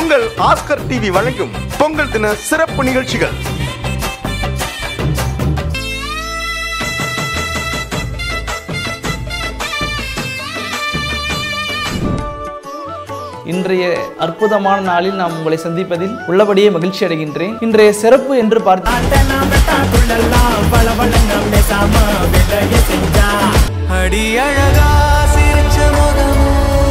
உங்கள் Oscar TV வழங்கும் பொங்கல் தின சிறப்பு நிகழ்ச்சிகள் இன்றைய அற்புதமான நாளில் நாம் உங்களை சந்திப்பதில் உள்ளபடியே மகிழ்ச்சி அடைகின்றேன் இன்றைய சிறப்பு என்று பார்த்து அடி அழகா சிரிச்ச முகமோ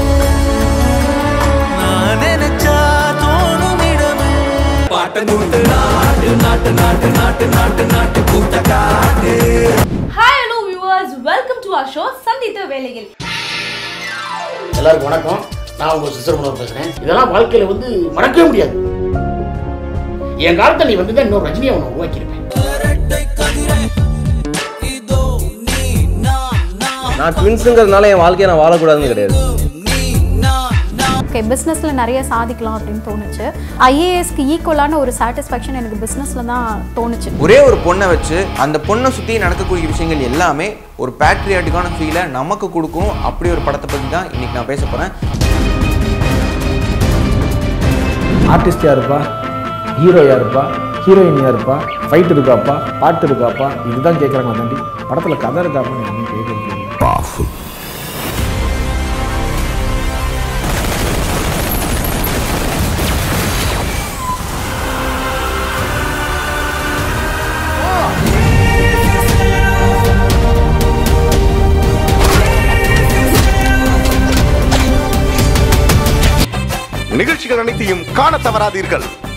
நான் நினைச்சா தோணும் இடமே பாட்ட கூட்டு நாட்டு நாட்டு நாட்டு நாட்டு நாட்டு நாட்டு கூட்ட காட்டு hi hello viewers welcome to our show சந்தித்த வேலையில் எல்லாருக்கும் வணக்கம் நான் உங்க சிசர்மனோர் பேசுறேன் இதெல்லாம் வாழ்க்கையில வந்து மறக்கவே முடியாது என் காலத்துல நீ வந்து தான் இன்னொரு ரஜினியை அவனை உருவாக்கியிருப்பேன் இதோ நீ நான் நான் நான் ட்வின்ஸுங்கிறதுனால என் வாழ்க்கையை நான் வாழக்கூடாதுன்னு கிடையாது நீ நான் நான் ஓகே பிஸ்னஸில் நிறைய சாதிக்கலாம் அப்படின்னு தோணுச்சு ஐஏஎஸ்க்கு ஈக்குவலான ஒரு சாட்டிஸ்ஃபேக்ஷன் எனக்கு பிஸ்னஸில் தான் தோணுச்சு ஒரே ஒரு பொண்ணை வச்சு அந்த பொண்ணை சுற்றி நடக்கக்கூடிய விஷயங்கள் எல்லாமே ஒரு பேட்ரியாட்டிக்கான ஃபீலை நமக்கு கொடுக்கும் அப்படி ஒரு படத்தை பற்றி தான் இன்னைக்கு நான் பேச போகிறேன் ஆர்டிஸ்ட் யாருப்பா ஹீரோ யாருப்பா ஹீரோயின் யாருப்பா ஃபைட் இருக்காப்பா பாட்டு இருக்காப்பா இதுதான் கேட்குறாங்க தாண்டி படத்தில் கதை இருக்காப்பா நீ ஒன்றும் கேட்குறது நிகழ்ச்சிகள் அனைத்தையும் காண தவறாதீர்கள்